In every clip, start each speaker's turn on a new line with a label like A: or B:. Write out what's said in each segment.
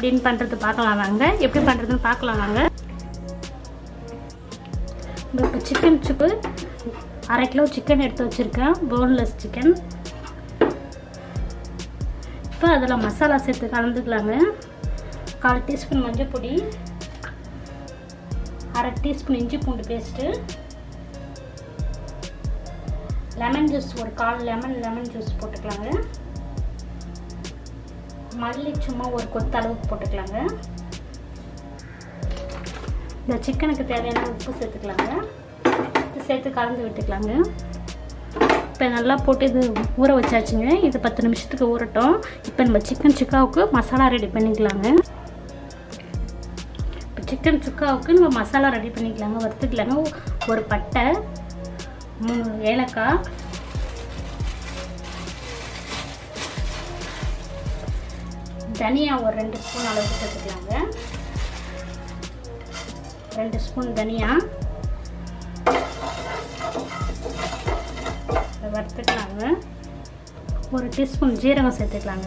A: எப்படின்னு பண்ணுறது பார்க்கலாம் வாங்க எப்படி பண்ணுறதுன்னு பார்க்கலாம் வாங்க இப்போ சிக்கன் சுப்பு அரை கிலோ சிக்கன் எடுத்து வச்சுருக்கேன் போன்லெஸ் சிக்கன் இப்போ அதில் மசாலா சேர்த்து கலந்துக்கலாங்க கால் டீஸ்பூன் மஞ்சள் பொடி அரை டீஸ்பூன் இஞ்சி பூண்டு பேஸ்ட்டு லெமன் ஜூஸ் ஒரு கால் லெமன் லெமன் ஜூஸ் போட்டுக்கலாங்க மல்லி சும்மா ஒரு கொத்த அளவுக்கு போட்டுக்கலாங்க இந்த சிக்கனுக்கு தேவையான உப்பு சேர்த்துக்கலாங்க இது சேர்த்து கலந்து விட்டுக்கலாங்க இப்போ நல்லா போட்டு இது ஊற வச்சாச்சுங்க இது பத்து நிமிஷத்துக்கு ஊறட்டும் இப்போ நம்ம சிக்கன் சுக்காவுக்கு மசாலா ரெடி பண்ணிக்கலாங்க இப்போ சிக்கன் சுக்காவுக்கு நம்ம மசாலா ரெடி பண்ணிக்கலாங்க வறுத்துக்கலாங்க ஒரு பட்டை மூணு ஏலக்காய் தனியா ஒரு ரெண்டு ஸ்பூன் அளவுக்கு சேர்த்துக்கலாங்க ரெண்டு ஸ்பூன் தனியா வறுத்துக்கலாங்க ஒரு டீஸ்பூன் ஜீரகம் சேர்த்துக்கலாங்க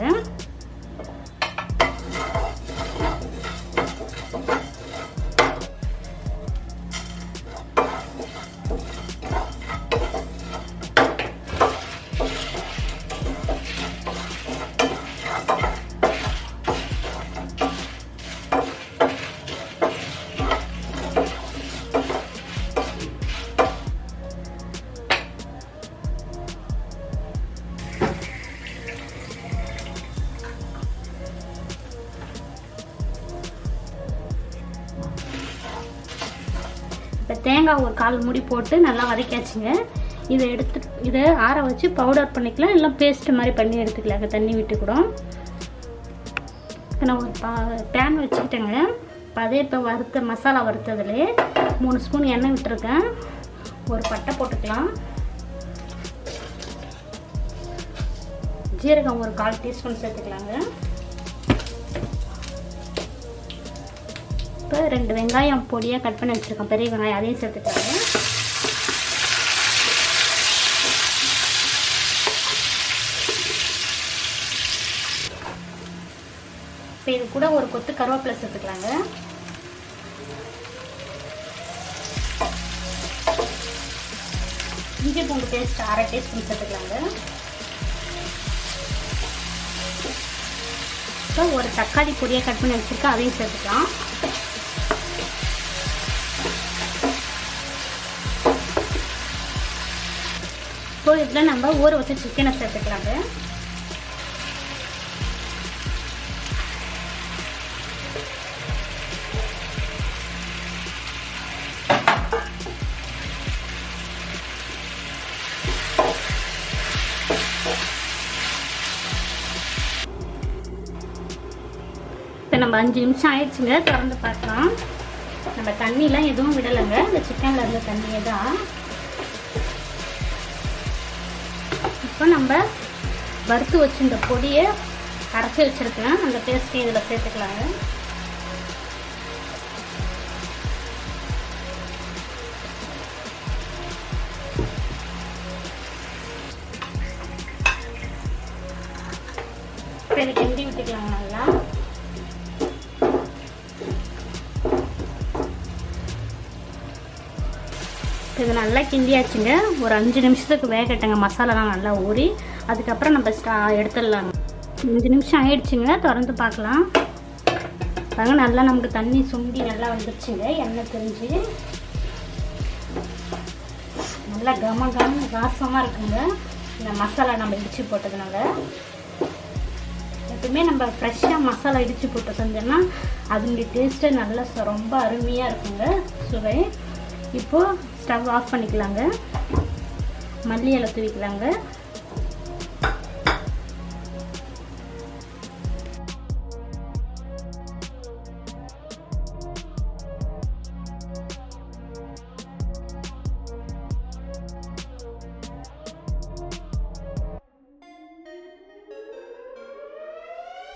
A: இப்போ தேங்காய் ஒரு கால் முடி போட்டு நல்லா வதக்கியாச்சுங்க இதை எடுத்து இதை ஆற வச்சு பவுடர் பண்ணிக்கலாம் இல்லை பேஸ்ட் மாதிரி பண்ணி எடுத்துக்கலாங்க தண்ணி விட்டு கூட இப்போ நான் ஒரு பா பேன் வச்சுக்கிட்டேங்க இப்போ அதே இப்போ வறுத்த மசாலா வறுத்ததுலே மூணு ஸ்பூன் எண்ணெய் விட்டுருக்கேன் ஒரு பட்டை போட்டுக்கலாம் ஜீரகம் ஒரு கால் டீஸ்பூன் சேர்த்துக்கலாங்க இப்போ ரெண்டு வெங்காயம் பொடியாக கட் பண்ணி வச்சுருக்கேன் பெரிய வெங்காயம் அதையும் சேர்த்துக்கலாங்க இப்போ இது கூட ஒரு கொத்து கருவேப்பிலை சேர்த்துக்கலாங்க இஞ்சி பூண்டு பேஸ்ட் அரை டீஸ்பூன் சேர்த்துக்கலாங்க இப்போ ஒரு தக்காளி பொடியாக கட் பண்ணி வச்சுருக்கேன் அதையும் சேர்த்துக்கலாம் இப்போ இதில் நம்ம ஊற வச்ச சிக்கனை சேர்த்துக்கலாங்க இப்போ நம்ம அஞ்சு நிமிஷம் ஆயிடுச்சுங்க திறந்து பார்க்கலாம் நம்ம தண்ணிலாம் எதுவும் விடலைங்க இந்த சிக்கனில் இருந்த தண்ணியே தான் இப்போ நம்ம வறுத்து வச்சிருந்த பொடியை அரைச்சி வச்சுருக்கேன் அந்த பேஸ்ட்டையும் இதில் சேர்த்துக்கலாங்க இப்போ இதை கிண்டி விட்டுக்கலாங்க நல்லா இது நல்லா கிண்டியாச்சுங்க ஒரு அஞ்சு நிமிஷத்துக்கு வேகட்டுங்க மசாலாலாம் நல்லா ஊறி அதுக்கப்புறம் நம்ம ஸ்டா எடுத்துடலாங்க அஞ்சு நிமிஷம் ஆயிடுச்சுங்க திறந்து பார்க்கலாம் பாருங்க நல்லா நமக்கு தண்ணி சுண்டி நல்லா வந்துருச்சுங்க எண்ணெய் தெரிஞ்சு நல்லா கம கம வாசமாக இருக்குங்க இந்த மசாலா நம்ம இடித்து போட்டதுனால எப்பவுமே நம்ம ஃப்ரெஷ்ஷாக மசாலா இடித்து போட்டு செஞ்சோம்னா அதனுடைய டேஸ்ட்டு நல்லா ச- ரொம்ப அருமையாக இருக்குங்க சுவை இப்போது ஸ்டவ் ஆஃப் பண்ணிக்கலாங்க மல்லி இலை தூவிக்கலாங்க